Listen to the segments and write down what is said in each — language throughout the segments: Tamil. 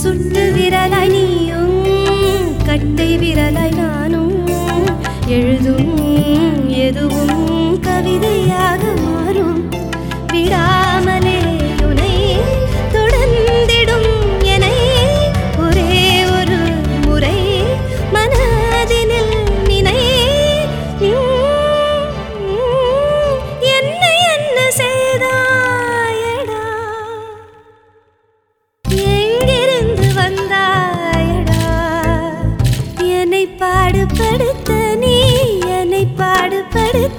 சுட்டு விரலாய் நீயும் கட்டை விரலாய் நானும் எழுதும் எதுவும் கவிதையாக மாறும் விடாமலே உனை தொடர்ந்திடும் என்னை ஒரே ஒரு முறை மனதினில் நினை என்ன என்ன செய்தாயடா எங்கிருந்து வந்தாயடா என்னை பாடுபடுத்த நீ என்னை பாடுபடுத்த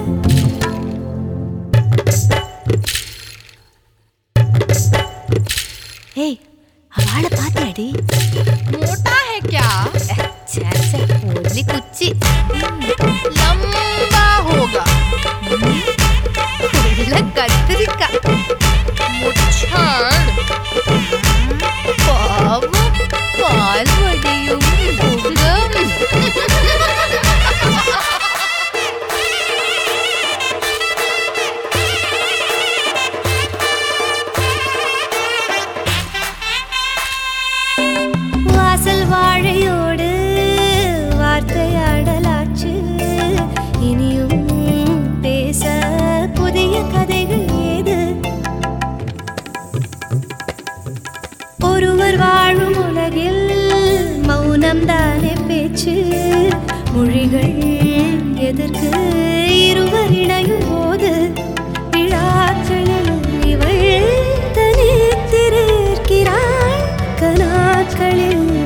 ஏய் அவளை பாத்தியாடி मोटा है क्या ஒல்லி குச்சி लंबा होगा உள்ள கத்திரிக்காய் मुच्छड़ பாவம் பால் வடியும் முகம் வாசல் வாழையோடு வார்த்தையாடலாச்சு இனியும் பேச புதிய கதைகள் ஏது ஒருவர் வாழும் உலகில் மௌனம் தானே பேச்சு மொழிகள் எதற்கு இருவர் இணையும் போது விழாக்களில் இவள் தனித்திருக்கிறாள் கனாக்களில்